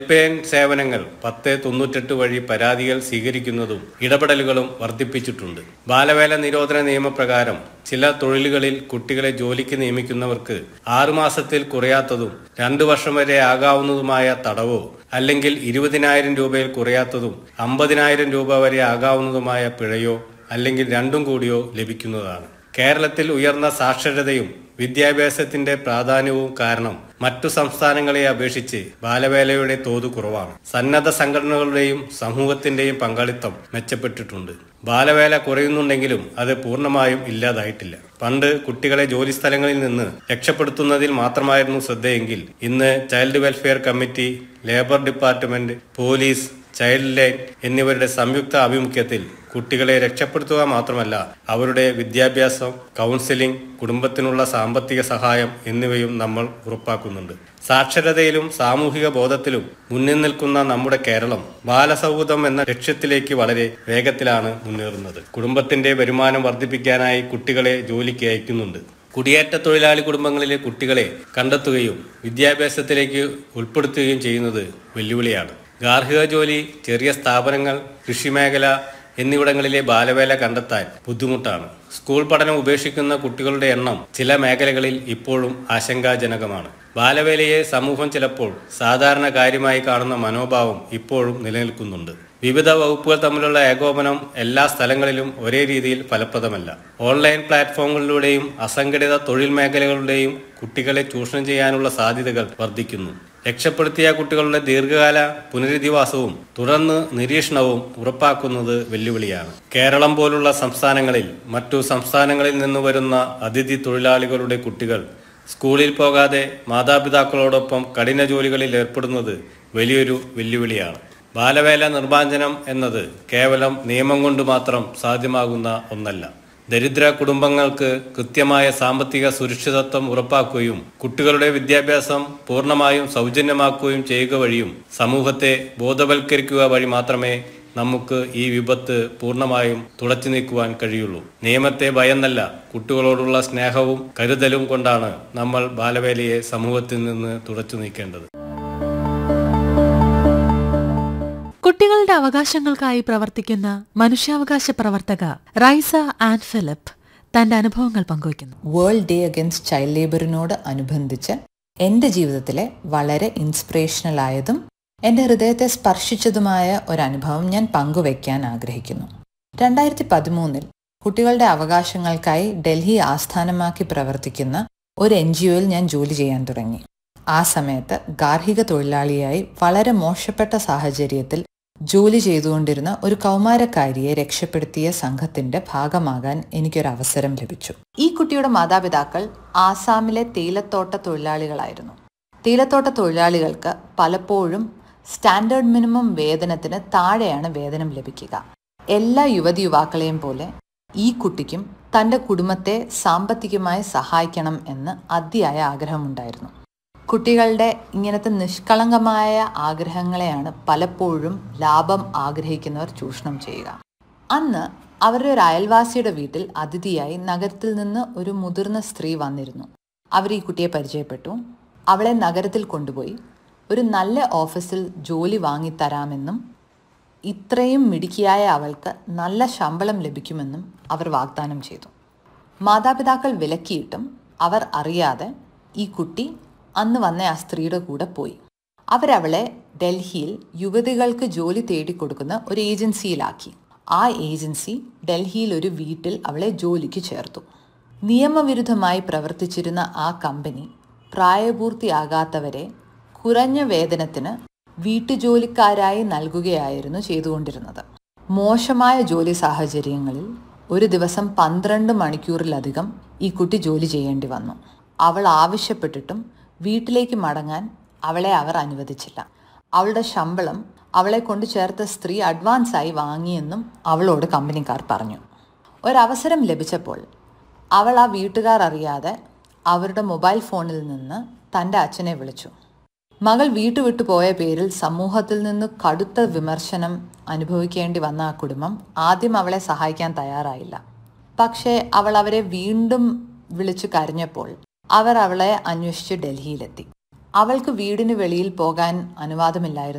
helpline സേവനങ്ങൾ പത്ത് തൊണ്ണൂറ്റെട്ട് വഴി പരാതികൾ സ്വീകരിക്കുന്നതും ഇടപെടലുകളും വർദ്ധിപ്പിച്ചിട്ടുണ്ട് ബാലവേല നിരോധന നിയമപ്രകാരം ചില തൊഴിലുകളിൽ കുട്ടികളെ ജോലിക്ക് നിയമിക്കുന്നവർക്ക് ആറുമാസത്തിൽ കുറയാത്തതും രണ്ടു വർഷം വരെ ആകാവുന്നതുമായ തടവോ അല്ലെങ്കിൽ ഇരുപതിനായിരം രൂപയിൽ കുറയാത്തതും അമ്പതിനായിരം രൂപ വരെ ആകാവുന്നതുമായ പിഴയോ അല്ലെങ്കിൽ രണ്ടും കൂടിയോ ലഭിക്കുന്നതാണ് കേരളത്തിൽ ഉയർന്ന സാക്ഷരതയും വിദ്യാഭ്യാസത്തിന്റെ പ്രാധാന്യവും കാരണം മറ്റു സംസ്ഥാനങ്ങളെ അപേക്ഷിച്ച് ബാലവേലയുടെ തോത് കുറവാണ് സന്നദ്ധ സംഘടനകളുടെയും സമൂഹത്തിന്റെയും പങ്കാളിത്തം മെച്ചപ്പെട്ടിട്ടുണ്ട് ബാലവേല കുറയുന്നുണ്ടെങ്കിലും അത് പൂർണ്ണമായും ഇല്ലാതായിട്ടില്ല പണ്ട് കുട്ടികളെ ജോലിസ്ഥലങ്ങളിൽ നിന്ന് രക്ഷപ്പെടുത്തുന്നതിൽ മാത്രമായിരുന്നു ശ്രദ്ധയെങ്കിൽ ഇന്ന് child welfare committee labour department police child line എന്നിവരുടെ സംയുക്ത ആഭിമുഖ്യത്തിൽ കുട്ടികളെ രക്ഷപ്പെടുത്തുക മാത്രമല്ല അവരുടെ വിദ്യാഭ്യാസം കൗൺസിലിംഗ് കുടുംബത്തിനുള്ള സാമ്പത്തിക സഹായം എന്നിവയും നമ്മൾ ഉറപ്പാക്കുന്നുണ്ട് സാക്ഷരതയിലും സാമൂഹിക ബോധത്തിലും മുന്നിൽ നിൽക്കുന്ന നമ്മുടെ കേരളം ബാലസൗഹൃദം എന്ന ലക്ഷ്യത്തിലേക്ക് വളരെ വേഗത്തിലാണ് മുന്നേറുന്നത് കുടുംബത്തിന്റെ വരുമാനം വർദ്ധിപ്പിക്കാനായി കുട്ടികളെ ജോലിക്ക് അയക്കുന്നുണ്ട് കുടിയേറ്റ തൊഴിലാളി കുടുംബങ്ങളിലെ കുട്ടികളെ കണ്ടെത്തുകയും വിദ്യാഭ്യാസത്തിലേക്ക് ഉൾപ്പെടുത്തുകയും ചെയ്യുന്നത് വെല്ലുവിളിയാണ് ഗാർഹിക ജോലി ചെറിയ സ്ഥാപനങ്ങൾ കൃഷിമേഖല എന്നിവിടങ്ങളിലെ ബാലവേല കണ്ടെത്താൻ ബുദ്ധിമുട്ടാണ് സ്കൂൾ പഠനം ഉപേക്ഷിക്കുന്ന കുട്ടികളുടെ എണ്ണം ചില മേഖലകളിൽ ഇപ്പോഴും ആശങ്കാജനകമാണ് ബാലവേലയെ സമൂഹം ചിലപ്പോൾ സാധാരണ കാര്യമായി കാണുന്ന മനോഭാവം ഇപ്പോഴും നിലനിൽക്കുന്നുണ്ട് വിവിധ വകുപ്പുകൾ തമ്മിലുള്ള ഏകോപനം എല്ലാ സ്ഥലങ്ങളിലും ഒരേ രീതിയിൽ ഫലപ്രദമല്ല ഓൺലൈൻ പ്ലാറ്റ്ഫോമുകളിലൂടെയും അസംഘടിത തൊഴിൽ മേഖലകളുടെയും കുട്ടികളെ ചൂഷണം ചെയ്യാനുള്ള സാധ്യതകൾ വർദ്ധിക്കുന്നു രക്ഷപ്പെടുത്തിയ കുട്ടികളുടെ ദീർഘകാല പുനരധിവാസവും തുടർന്ന് നിരീക്ഷണവും ഉറപ്പാക്കുന്നത് വെല്ലുവിളിയാണ് കേരളം പോലുള്ള സംസ്ഥാനങ്ങളിൽ മറ്റു സംസ്ഥാനങ്ങളിൽ നിന്ന് വരുന്ന അതിഥി തൊഴിലാളികളുടെ കുട്ടികൾ സ്കൂളിൽ പോകാതെ മാതാപിതാക്കളോടൊപ്പം കഠിന ജോലികളിൽ ഏർപ്പെടുന്നത് വലിയൊരു വെല്ലുവിളിയാണ് ബാലവേല നിർമ്മാർജ്ജനം എന്നത് കേവലം നിയമം കൊണ്ട് മാത്രം സാധ്യമാകുന്ന ഒന്നല്ല ദരിദ്ര കുടുംബങ്ങൾക്ക് കൃത്യമായ സാമ്പത്തിക സുരക്ഷിതത്വം ഉറപ്പാക്കുകയും കുട്ടികളുടെ വിദ്യാഭ്യാസം പൂർണ്ണമായും സൗജന്യമാക്കുകയും ചെയ്യുക വഴിയും സമൂഹത്തെ ബോധവൽക്കരിക്കുക വഴി മാത്രമേ നമുക്ക് ഈ വിപത്ത് പൂർണ്ണമായും തുടച്ചു നീക്കുവാൻ കഴിയുള്ളൂ നിയമത്തെ ഭയന്നല്ല കുട്ടികളോടുള്ള സ്നേഹവും കരുതലും കൊണ്ടാണ് നമ്മൾ ബാലവേലയെ സമൂഹത്തിൽ നിന്ന് തുടച്ചു നീക്കേണ്ടത് കുട്ടികളുടെ അവകാശങ്ങൾക്കായി പ്രവർത്തിക്കുന്ന മനുഷ്യാവകാശ പ്രവർത്തക റൈസ ആൻഡ് ഫിലിപ്പ് തന്റെ അനുഭവങ്ങൾ പങ്കുവയ്ക്കുന്നു വേൾഡ് ഡേ അഗൻസ്റ്റ് ചൈൽഡ് ലേബറിനോട് അനുബന്ധിച്ച് എൻ്റെ ജീവിതത്തിലെ വളരെ ഇൻസ്പിറേഷണൽ ആയതും എൻ്റെ ഹൃദയത്തെ സ്പർശിച്ചതുമായ ഒരനുഭവം ഞാൻ പങ്കുവയ്ക്കാൻ ആഗ്രഹിക്കുന്നു രണ്ടായിരത്തി പതിമൂന്നിൽ കുട്ടികളുടെ അവകാശങ്ങൾക്കായി ഡൽഹി ആസ്ഥാനമാക്കി പ്രവർത്തിക്കുന്ന ഒരു എൻ ജി ഒയിൽ ഞാൻ ജോലി ചെയ്യാൻ തുടങ്ങി ആ സമയത്ത് ഗാർഹിക തൊഴിലാളിയായി വളരെ മോശപ്പെട്ട സാഹചര്യത്തിൽ ജോലി ചെയ്തുകൊണ്ടിരുന്ന ഒരു കൗമാരക്കാരിയെ രക്ഷപ്പെടുത്തിയ സംഘത്തിന്റെ ഭാഗമാകാൻ എനിക്കൊരു അവസരം ലഭിച്ചു ഈ കുട്ടിയുടെ മാതാപിതാക്കൾ ആസാമിലെ തേയിലത്തോട്ട തൊഴിലാളികളായിരുന്നു തേയിലത്തോട്ട തൊഴിലാളികൾക്ക് പലപ്പോഴും സ്റ്റാൻഡേർഡ് മിനിമം വേതനത്തിന് താഴെയാണ് വേതനം ലഭിക്കുക എല്ലാ യുവതി യുവാക്കളെയും പോലെ ഈ കുട്ടിക്കും തൻ്റെ കുടുംബത്തെ സാമ്പത്തികമായി സഹായിക്കണം എന്ന് അതിയായ ആഗ്രഹമുണ്ടായിരുന്നു കുട്ടികളുടെ ഇങ്ങനത്തെ നിഷ്കളങ്കമായ ആഗ്രഹങ്ങളെയാണ് പലപ്പോഴും ലാഭം ആഗ്രഹിക്കുന്നവർ ചൂഷണം ചെയ്യുക അന്ന് അവരുടെ ഒരു അയൽവാസിയുടെ വീട്ടിൽ അതിഥിയായി നഗരത്തിൽ നിന്ന് ഒരു മുതിർന്ന സ്ത്രീ വന്നിരുന്നു അവർ ഈ കുട്ടിയെ പരിചയപ്പെട്ടു അവളെ നഗരത്തിൽ കൊണ്ടുപോയി ഒരു നല്ല ഓഫീസിൽ ജോലി വാങ്ങിത്തരാമെന്നും ഇത്രയും മിടുക്കിയായ അവൾക്ക് നല്ല ശമ്പളം ലഭിക്കുമെന്നും അവർ വാഗ്ദാനം ചെയ്തു മാതാപിതാക്കൾ വിലക്കിയിട്ടും അവർ അറിയാതെ ഈ കുട്ടി അന്ന് വന്ന ആ സ്ത്രീയുടെ കൂടെ പോയി അവരവളെ ഡൽഹിയിൽ യുവതികൾക്ക് ജോലി തേടിക്കൊടുക്കുന്ന ഒരു ഏജൻസിയിലാക്കി ആ ഏജൻസി ഡൽഹിയിൽ ഒരു വീട്ടിൽ അവളെ ജോലിക്ക് ചേർത്തു നിയമവിരുദ്ധമായി പ്രവർത്തിച്ചിരുന്ന ആ കമ്പനി പ്രായപൂർത്തിയാകാത്തവരെ കുറഞ്ഞ വേതനത്തിന് വീട്ടുജോലിക്കാരായി നൽകുകയായിരുന്നു ചെയ്തുകൊണ്ടിരുന്നത് മോശമായ ജോലി സാഹചര്യങ്ങളിൽ ഒരു ദിവസം പന്ത്രണ്ട് മണിക്കൂറിലധികം ഈ കുട്ടി ജോലി ചെയ്യേണ്ടി വന്നു അവൾ ആവശ്യപ്പെട്ടിട്ടും വീട്ടിലേക്ക് മടങ്ങാൻ അവളെ അവർ അനുവദിച്ചില്ല അവളുടെ ശമ്പളം അവളെ കൊണ്ട് ചേർത്ത സ്ത്രീ അഡ്വാൻസായി വാങ്ങിയെന്നും അവളോട് കമ്പനിക്കാർ പറഞ്ഞു ഒരവസരം ലഭിച്ചപ്പോൾ അവൾ ആ വീട്ടുകാർ അറിയാതെ അവരുടെ മൊബൈൽ ഫോണിൽ നിന്ന് തൻ്റെ അച്ഛനെ വിളിച്ചു മകൾ വീട്ടുവിട്ടു പോയ പേരിൽ സമൂഹത്തിൽ നിന്ന് കടുത്ത വിമർശനം അനുഭവിക്കേണ്ടി വന്ന ആ കുടുംബം ആദ്യം അവളെ സഹായിക്കാൻ തയ്യാറായില്ല പക്ഷേ അവൾ അവരെ വീണ്ടും വിളിച്ചു കരഞ്ഞപ്പോൾ അവർ അവളെ അന്വേഷിച്ച് ഡൽഹിയിലെത്തി അവൾക്ക് വീടിന് വെളിയിൽ പോകാൻ അനുവാദമില്ലായിരുന്നു